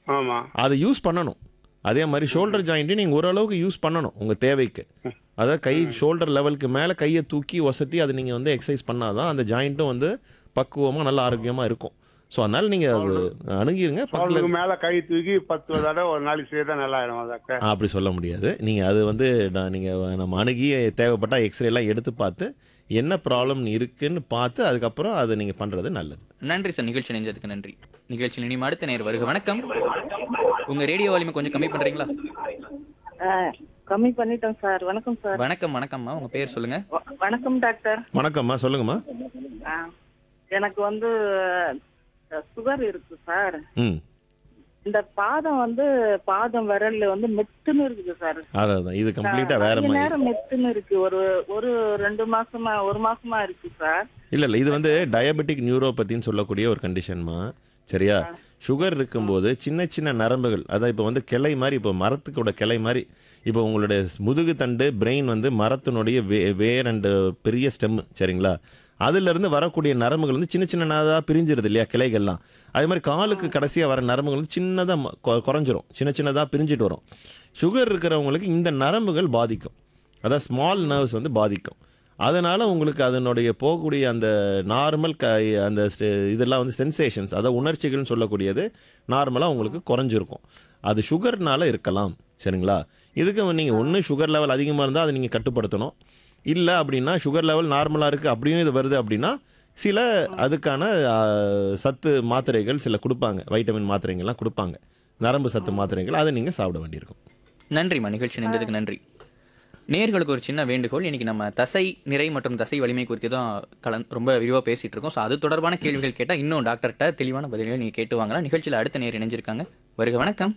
ஆமா அதை யூஸ் பண்ணணும் அதே மாதிரி ஷோல்டர் ஜாயிண்ட்டையும் நீங்கள் ஓரளவுக்கு யூஸ் பண்ணணும் உங்கள் தேவைக்கு அதாவது கை ஷோல்டர் லெவலுக்கு மேலே கையை தூக்கி வசதி அதை நீங்கள் வந்து எக்ஸசைஸ் பண்ணாதான் அந்த ஜாயிண்ட்டும் வந்து பக்குவமாக நல்ல ஆரோக்கியமாக இருக்கும் ஸோ அதனால் நீங்கள் அது அணுகிருங்க பக்கத்தில் அவளுக்கு மேல கை தூக்கி பத்து தடவை ஒரு நாளைக்கு செய்தா நல்லா ஆயிடும் டாக்டர் அப்படி சொல்ல முடியாது நீங்கள் அது வந்து நான் நீங்கள் நம்ம அணுகி தேவைப்பட்டால் எக்ஸ்ரே எல்லாம் எடுத்து பார்த்து என்ன ப்ராப்ளம் இருக்குன்னு பார்த்து அதுக்கப்புறம் அதை நீங்கள் பண்ணுறது நல்லது நன்றி சார் நிகழ்ச்சி நினைஞ்சதுக்கு நன்றி நிகழ்ச்சியில் இனிமே அடுத்த நேர் வருக வணக்கம் உங்க ரேடியோ வால்யூமை கொஞ்சம் கம்மி பண்றீங்களா ஆ, கம்மி பண்ணிட்டோம் சார் வணக்கம் சார் வணக்கம் வணக்கம்மா உங்க பேர் சொல்லுங்க வ- வணக்கம் டாக்டர் வணக்கம்மா சொல்லுங்கம்மா ஆ, எனக்கு வந்து சுகர் இருக்கு சார் ம் இந்த பாதம் வந்து பாதம் விரல்ல வந்து மெத்துன்னு இருக்குது சார் அதான் இது கம்ப்ளீட்டாக வேற அதிக மாதிரி நேரம் மெத்துன்னு இருக்கு ஒரு ஒரு ரெண்டு மாசமா ஒரு மாசமா இருக்கு சார் இல்லை இல்லை இது வந்து டயபெட்டிக் நியூரோபதின்னு சொல்லக்கூடிய ஒரு கண்டிஷன்மா சரியா சுகர் இருக்கும்போது சின்ன சின்ன நரம்புகள் அதான் இப்போ வந்து கிளை மாதிரி இப்போ மரத்துக்கோட கிளை மாதிரி இப்போ உங்களுடைய முதுகு தண்டு பிரெயின் வந்து மரத்தினுடைய வே வேர் அண்டு பெரிய ஸ்டெம் சரிங்களா அதிலிருந்து வரக்கூடிய நரம்புகள் வந்து சின்ன சின்னதாக பிரிஞ்சிருது இல்லையா கிளைகள்லாம் அதே மாதிரி காலுக்கு கடைசியாக வர நரம்புகள் வந்து சின்னதாக குறைஞ்சிரும் சின்ன சின்னதாக பிரிஞ்சிட்டு வரும் சுகர் இருக்கிறவங்களுக்கு இந்த நரம்புகள் பாதிக்கும் அதான் ஸ்மால் நர்வ்ஸ் வந்து பாதிக்கும் அதனால் உங்களுக்கு அதனுடைய போகக்கூடிய அந்த நார்மல் க அந்த ஸ்ட- இதெல்லாம் வந்து சென்சேஷன்ஸ் அதாவது உணர்ச்சிகள்னு சொல்லக்கூடியது நார்மலாக உங்களுக்கு குறைஞ்சிருக்கும் அது சுகர்னால இருக்கலாம் சரிங்களா இதுக்கு நீங்கள் ஒன்று சுகர் லெவல் அதிகமாக இருந்தால் அதை நீங்கள் கட்டுப்படுத்தணும் இல்லை அப்படின்னா சுகர் லெவல் நார்மலாக இருக்குது அப்படியும் இது வருது அப்படின்னா சில அதுக்கான ஆ, சத்து மாத்திரைகள் சில கொடுப்பாங்க வைட்டமின் மாத்திரைகள்லாம் கொடுப்பாங்க நரம்பு சத்து மாத்திரைகள் அதை நீங்கள் சாப்பிட வேண்டியிருக்கும் நன்றிம்மா நிகழ்ச்சி நினைஞ்சதுக்கு நன்றி நேர்களுக்கு ஒரு சின்ன வேண்டுகோள் இன்னைக்கு நம்ம தசை நிறை மற்றும் தசை வலிமை குறித்து தான் கலன் ரொம்ப விரிவாக பேசிட்டு இருக்கோம் ஸோ அது தொடர்பான கேள்விகள் கேட்டால் இன்னும் டாக்டர்கிட்ட தெளிவான பதில்களை நீங்கள் கேட்டு வாங்கலாம் நிகழ்ச்சியில் அடுத்த நேர் இணைஞ்சிருக்காங்க வருக வணக்கம்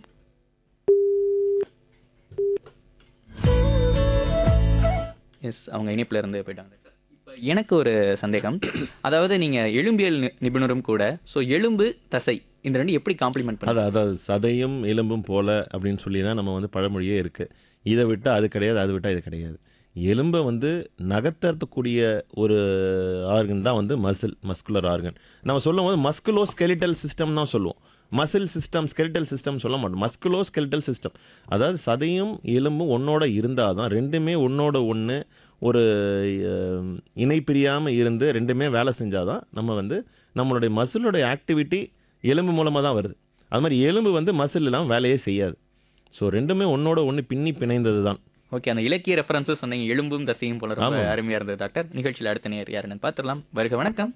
எஸ் அவங்க இணைப்பில் இருந்து போயிட்டாங்க இப்போ எனக்கு ஒரு சந்தேகம் அதாவது நீங்கள் எலும்பியல் நி- நிபுணரும் கூட ஸோ எலும்பு தசை இந்த ரெண்டு எப்படி காம்ப்ளிமெண்ட் பண்ண அது அதாவது சதையும் எலும்பும் போல அப்படின்னு சொல்லி தான் நம்ம வந்து பழமொழியே இருக்குது இதை விட்டால் அது கிடையாது அது விட்டால் இது கிடையாது எலும்பை வந்து நகர்த்தக்கூடிய ஒரு ஆர்கன் தான் வந்து மசில் மஸ்குலர் ஆர்கன் நம்ம சொல்லும் போது மஸ்குலோ ஸ்கெலிட்டல் சிஸ்டம் தான் சொல்லுவோம் மசில் சிஸ்டம் ஸ்கெலிட்டல் சிஸ்டம் சொல்ல மாட்டோம் மஸ்குலோ ஸ்கெலிட்டல் சிஸ்டம் அதாவது சதையும் எலும்பும் ஒன்னோட இருந்தால் தான் ரெண்டுமே ஒன்னோட ஒன்று ஒரு அஹ், இணை பிரியாமல் இருந்து ரெண்டுமே வேலை செஞ்சால் தான் நம்ம வந்து நம்மளுடைய மசிலோடைய ஆக்டிவிட்டி எலும்பு மூலமாக தான் வருது அது மாதிரி எலும்பு வந்து மசில் இல்லாமல் வேலையே செய்யாது ஸோ ரெண்டுமே ஒன்னோட ஒன்று பின்னி பிணைந்தது தான் ஓகே அந்த இலக்கிய ரெஃபரன்ஸும் சொன்னீங்க எலும்பும் தசையும் போல ரொம்ப ஆமா. அருமையா இருந்தது டாக்டர் நிகழ்ச்சியில் அடுத்த நேர் யாருன்னு பார்த்துடலாம் வருக வணக்கம்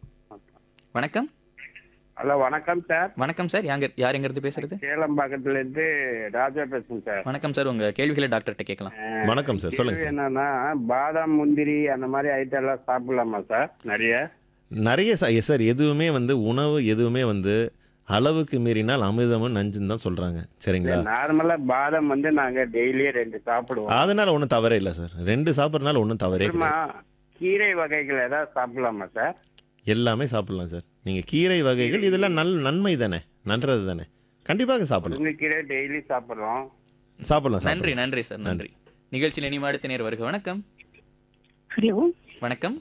வணக்கம் ஹலோ வணக்கம் சார் வணக்கம் சார் யாங்க யார் எங்கிறது பேசுறது சேலம்பாக்கத்துல இருந்து ராஜா பேசுறேன் சார் வணக்கம் சார் உங்க கேள்விகளை டாக்டர்கிட்ட கேட்கலாம் வணக்கம் சார் சொல்லுங்கள் கேள்வி சார் என்னன்னா பாதாம் முந்திரி அந்த மாதிரி ஐட்டம் எல்லாம் சாப்பிடலாமா சார் நிறைய நிறைய ச- எஸ் சார் எதுவுமே வந்து உணவு எதுவுமே வந்து அளவுக்கு மீறினால் அமிர்தமும் நஞ்சுன்னு தான் சொல்கிறாங்க சரிங்களா நார்மலா பாதாம் வந்து நாங்க டெய்லியே ரெண்டு சாப்பிடுவோம் அதனால் ஒன்றும் தவறே இல்லை சார் ரெண்டு சாப்பிட்றதுனால ஒன்றும் தவறே அப்புறமா கிடையாது கீரை வகைகள் ஏதாவது சாப்பிடலாமா சார் எல்லாமே சாப்பிடலாம் சார் நீங்கள் கீரை வகைகள் இதெல்லாம் நல் நன்மை தானே நன்றது தானே கண்டிப்பாக சாப்பிடலாம் முருங்கைக்கீரை டெய்லி சாப்பிடுறோம் சாப்பிடலாம் நன்றி சாப்பிடலாம் நன்றி சார் நன்றி நிகழ்ச்சியில் இனிமே அடுத்த நேர் வருக வணக்கம் ஹலோ வணக்கம்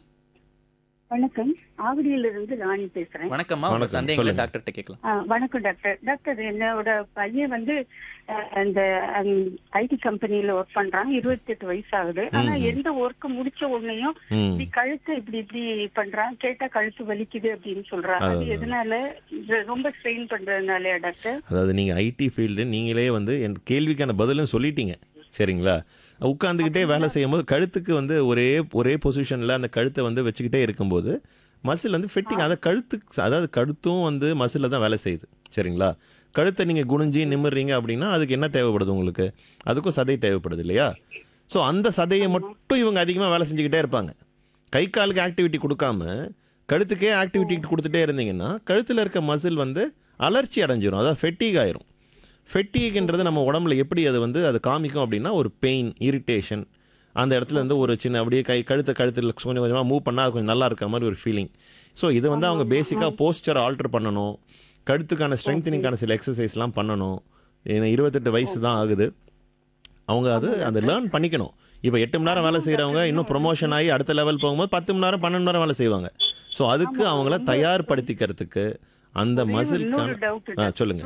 வணக்கம் ஆவடியிலிருந்து ராணி பேசுறேன் வணக்கம்மா உங்க வணக்கம், சந்தேகங்களை சொல்லுங்க. டாக்டர்கிட்ட கேட்கலாம் ஆ, வணக்கம் டாக்டர் டாக்டர் என்னோட பையன் வந்து அஹ், அந்த ஐடி கம்பெனில ஒர்க் பண்றான் இருபத்தி எட்டு வயசு ஆகுது ஆனா ம். எந்த ஒர்க் முடிச்ச உடனேயும் ம் இப்படி கழுத்து இப்படி இப்படி பண்றான் கேட்டா கழுத்து வலிக்குது அப்படின்னு சொல்றான் அது அது- எதனால இது ரொம்ப ஸ்ட்ரெயின் பண்றதுனாலயா டாக்டர் அதாவது நீங்கள் ஐடி ஃபீல்டு நீங்களே வந்து என் கேள்விக்கான பதிலும் சொல்லிட்டீங்க சரிங்களா உட்காந்துக்கிட்டே வேலை செய்யும்போது கழுத்துக்கு வந்து ஒரே ஒரே பொசிஷனில் அந்த கழுத்தை வந்து வச்சுக்கிட்டே இருக்கும்போது மசில் வந்து ஃபிட்டிங் அதை கழுத்துக்கு அதாவது கழுத்தும் வந்து மசிலில் தான் வேலை செய்யுது சரிங்களா கழுத்தை நீங்கள் குனிஞ்சி நிமிர்றீங்க அப்படின்னா அதுக்கு என்ன தேவைப்படுது உங்களுக்கு அதுக்கும் சதை தேவைப்படுது இல்லையா ஸோ அந்த சதையை மட்டும் இவங்க அதிகமாக வேலை செஞ்சுக்கிட்டே இருப்பாங்க கை காலுக்கு ஆக்டிவிட்டி கொடுக்காம கழுத்துக்கே ஆக்டிவிட்டி கொடுத்துட்டே இருந்தீங்கன்னா கழுத்தில் இருக்க மசில் வந்து அலர்ச்சி அடைஞ்சிரும் அதாவது ஃபெட்டிக் ஆயிரும் ஃபெட்டிக்ன்றது நம்ம உடம்புல எப்படி அது வந்து அது காமிக்கும் அப்படின்னா ஒரு பெயின் இரிட்டேஷன் அந்த இடத்துல இருந்து ஒரு சின்ன அப்படியே கை கழுத்தை கழுத்தில் கொஞ்சம் கொஞ்சமாக மூவ் பண்ணால் அது கொஞ்சம் நல்லா இருக்கிற மாதிரி ஒரு ஃபீலிங் ஸோ இது வந்து அவங்க பேசிக்காக போஸ்டர் ஆல்டர் பண்ணணும் கழுத்துக்கான ஸ்ட்ரெங்தனிங்கான சில எக்ஸசைஸ்லாம் பண்ணணும் ஏன்னா இருபத்தெட்டு வயசு தான் ஆகுது அவங்க அது அந்த லேர்ன் பண்ணிக்கணும் இப்போ எட்டு மணி நேரம் வேலை செய்கிறவங்க இன்னும் ப்ரொமோஷன் ஆகி அடுத்த லெவல் போகும்போது பத்து மணி நேரம் பன்னெண்டு மணி நேரம் வேலை செய்வாங்க ஸோ அதுக்கு அவங்கள தயார்படுத்திக்கிறதுக்கு அந்த ஒரே ஒரு இன்னொரு மசில்கான டவுட் ஆ சொல்லுங்க